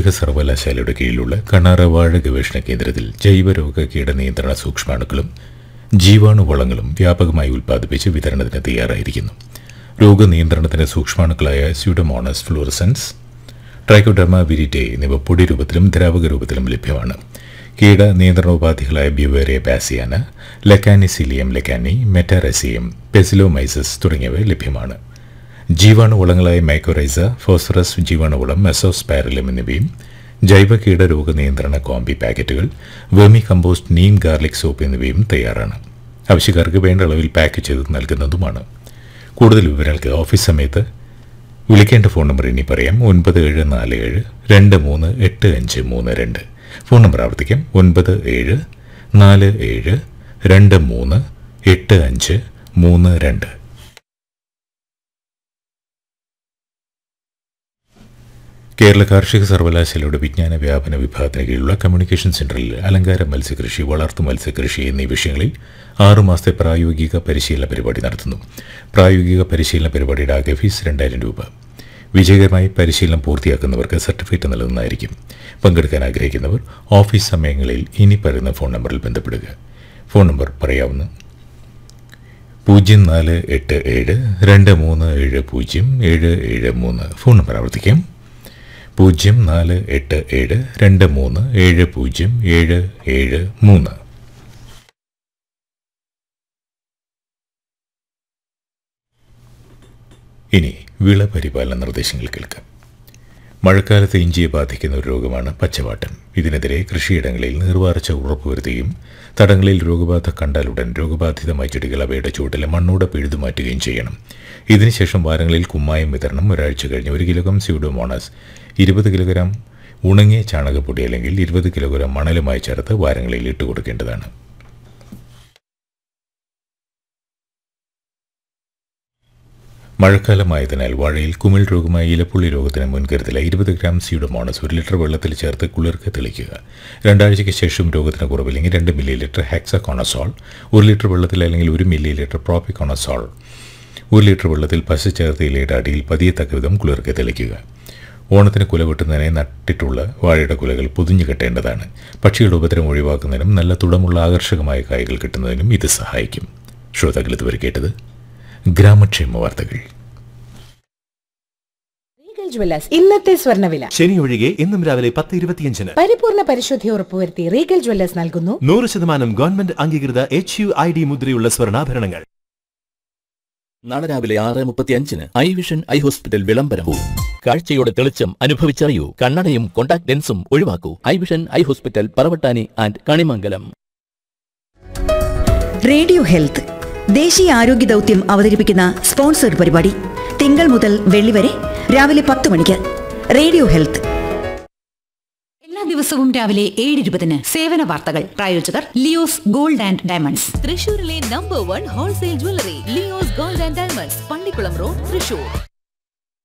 കാർഷിക സർവകലാശാലയുടെ കീഴിലുള്ള കണാറവാഴ ഗവേഷണ കേന്ദ്രത്തിൽ ജൈവരോഗ കീടനിയന്ത്രണ സൂക്ഷ്മാണുക്കളും ജീവാണുവളങ്ങളും വ്യാപകമായി ഉൽപ്പാദിപ്പിച്ച് വിതരണത്തിന് തയ്യാറായിരിക്കുന്നു രോഗനിയന്ത്രണത്തിന് സൂക്ഷ്മാണുക്കളായ സ്യൂഡോമോണസ് ഫ്ലൂറസൻസ് ട്രൈക്കോഡർമ വിരിറ്റെ എന്നിവ പൊടി രൂപത്തിലും ദ്രാവക രൂപത്തിലും ലഭ്യമാണ് കീട നിയന്ത്രണോപാധികളായ Beauveria bassiana Lecanicillium lecanii Metarhizium Paecilomyces തുടങ്ങിയവ ലഭ്യമാണ് ജീവാണുവളങ്ങളായ മൈക്കോറൈസ ഫോസ്ഫറസ് ജീവാണുവളം മെസോസ്പാരലം എന്നിവയും ജൈവ കീട രോഗനിയന്ത്രണ കോമ്പി പാക്കറ്റുകൾ vermicompost neem garlic soap എന്നിവയും തയ്യാറാണ് ആവശ്യക്കാർക്ക് വേണ്ട അളവിൽ പാക്ക് ചെയ്ത് നൽകുന്നതുമാണ് കൂടുതൽ വിവരങ്ങൾക്ക് ഓഫീസ് സമയത്ത് വിളിക്കേണ്ട ഫോൺ നമ്പർ ഇനി പറയാം ഒൻപത് ഏഴ് നാല് ഏഴ് രണ്ട് മൂന്ന് എട്ട് അഞ്ച് മൂന്ന് രണ്ട് ഫോൺ നമ്പർ ആവർത്തിക്കാം ഒൻപത് ഏഴ് നാല് ഏഴ് രണ്ട് മൂന്ന് എട്ട് അഞ്ച് മൂന്ന് രണ്ട് കേരള കാർഷിക സർവകലാശാലയുടെ വിജ്ഞാന വ്യാപന വിഭാഗത്തിന് കീഴിലുള്ള കമ്മ്യൂണിക്കേഷൻ സെന്ററിൽ അലങ്കാര മത്സ്യകൃഷി വളർത്തു മത്സ്യകൃഷി എന്നീ വിഷയങ്ങളിൽ ആറുമാസത്തെ പ്രായോഗിക പരിശീലന പരിപാടി നടത്തുന്നു പ്രായോഗിക പരിശീലന പരിപാടിയുടെ ആകെ ഫീസ് രണ്ടായിരം രൂപ വിജയകരമായി പരിശീലനം പൂർത്തിയാക്കുന്നവർക്ക് സർട്ടിഫിക്കറ്റ് നൽകുന്നതായിരിക്കും പങ്കെടുക്കാൻ ആഗ്രഹിക്കുന്നവർ ഓഫീസ് സമയങ്ങളിൽ ഇനി പറയുന്ന ഫോൺ നമ്പറിൽ ബന്ധപ്പെടുക ഫോൺ നമ്പർ പറയാവുന്ന പൂജ്യം നാല് എട്ട് ഏഴ് രണ്ട് മൂന്ന് ഏഴ് പൂജ്യം ഏഴ് ഏഴ് മൂന്ന് ഫോൺ നമ്പർ ആവർത്തിക്കാം പൂജ്യം നാല് എട്ട് ഏഴ് രണ്ട് മൂന്ന് ഏഴ് പൂജ്യം ഏഴ് ഏഴ് മൂന്ന് ഇനി വിള പരിപാലന നിർദ്ദേശങ്ങൾ കേൾക്കാം മഴക്കാലത്ത് ഇഞ്ചിയെ ബാധിക്കുന്ന ഒരു രോഗമാണ് പച്ചവാട്ടൻ ഇതിനെതിരെ കൃഷിയിടങ്ങളിൽ നീർവാർച്ച ഉറപ്പുവരുത്തുകയും തടങ്ങളിൽ രോഗബാധ കണ്ടാലുടൻ രോഗബാധിതമായ ചെടികൾ അവയുടെ ചുവട്ടിലെ മണ്ണൂടെ പിഴുതു മാറ്റുകയും ചെയ്യണം ഇതിനുശേഷം വാരങ്ങളിൽ കുമ്മായം വിതരണം ഒരാഴ്ച കഴിഞ്ഞ് ഒരു കിലോഗ്രാം സ്യൂഡോമോണസ് ഇരുപത് കിലോഗ്രാം ഉണങ്ങിയ ചാണകപ്പൊടി അല്ലെങ്കിൽ ഇരുപത് കിലോഗ്രാം മണലുമായി ചേർത്ത് വാരങ്ങളിൽ ഇട്ട് കൊടുക്കേണ്ടതാണ് മഴക്കാലമായതിനാൽ വാഴയിൽ കുമിൾ രോഗമായ ഇലപ്പുള്ളി രോഗത്തിന് മുൻകരുതലായി ഇരുപത് ഗ്രാം സ്യൂഡോമോണസ് ഒരു ലിറ്റർ വെള്ളത്തിൽ ചേർത്ത് കുളിർക്ക് തെളിക്കുക രണ്ടാഴ്ചയ്ക്ക് ശേഷം രോഗത്തിന് കുറവില്ലെങ്കിൽ രണ്ട് മില്ലി ലിറ്റർ ഹെക്സകോണസോൾ ഒരു ലിറ്റർ വെള്ളത്തിൽ അല്ലെങ്കിൽ ഒരു മില്ലി ലിറ്റർ പ്രോപ്പിക്കോണസോൾ ഒരു ലിറ്റർ വെള്ളത്തിൽ പശ ചേർത്ത് ഇലയുടെ അടിയിൽ പതിയത്തക്ക വിധം കുളിർക്ക് തെളിക്കുക ഓണത്തിന് കുല വെട്ടുന്നതിനെ നട്ടിട്ടുള്ള വാഴയുടെ കുലകൾ പൊതിഞ്ഞു കെട്ടേണ്ടതാണ് പക്ഷികളുടെ ഉപദ്രവം ഒഴിവാക്കുന്നതിനും നല്ല തുടമുള്ള ആകർഷകമായ കായകൾ കിട്ടുന്നതിനും ഇത് സഹായിക്കും ശ്രോതാക്കൾ ഇതുവരെ കേട്ടത് ഗ്രാമക്ഷേമ വാർത്തകൾ റീഗൽ ജ്വല്ലേഴ്സ് ഇന്നത്തെ സ്വർണ്ണവില ശനി ഒഴികെ ഇന്നും രാവിലെ പത്ത് ഇരുപത്തിയഞ്ചിന് പരിപൂർണ പരിശുദ്ധി ഉറപ്പുവരുത്തി റീഗൽ ജ്വല്ലേഴ്സ് നൽകുന്നു നൂറ് ശതമാനം ഗവൺമെന്റ് അംഗീകൃത എച്ച് യു ഐ ഡി മുദ്രയുള്ള സ്വർണ്ണാഭരണങ്ങൾ നാളെ രാവിലെ ആറ് മുപ്പത്തി അഞ്ചിന് ഐ വിഷൻ ഐ ഹോസ്പിറ്റൽ വിളംബരവും കാഴ്ചയുടെ തെളിച്ചം അനുഭവിച്ചറിയൂ കണ്ണടയും കോണ്ടാക്ട് ലെൻസും ഒഴിവാക്കൂ eye vision eye hospital Paravattani and Kanimangalam radio health ദേശീയ ആരോഗ്യ ദൗത്യം അവതരിപ്പിക്കുന്ന സ്പോൺസർഡ് പരിപാടി തിങ്കൾ മുതൽ വെള്ളി വരെ രാവിലെ പത്ത് മണിക്ക് റേഡിയോ ഹെൽത്ത് എല്ലാ ദിവസവും രാവിലെ ഏഴ് ഇരുപതിന് സേവന വാർത്തകൾ പ്രായോജകർ ലിയോസ് ഗോൾഡ് ആൻഡ് ഡയമണ്ട്സ് തൃശൂരിലെ number one wholesale jewellery Leo's gold and diamonds Pallikulam road Thrissur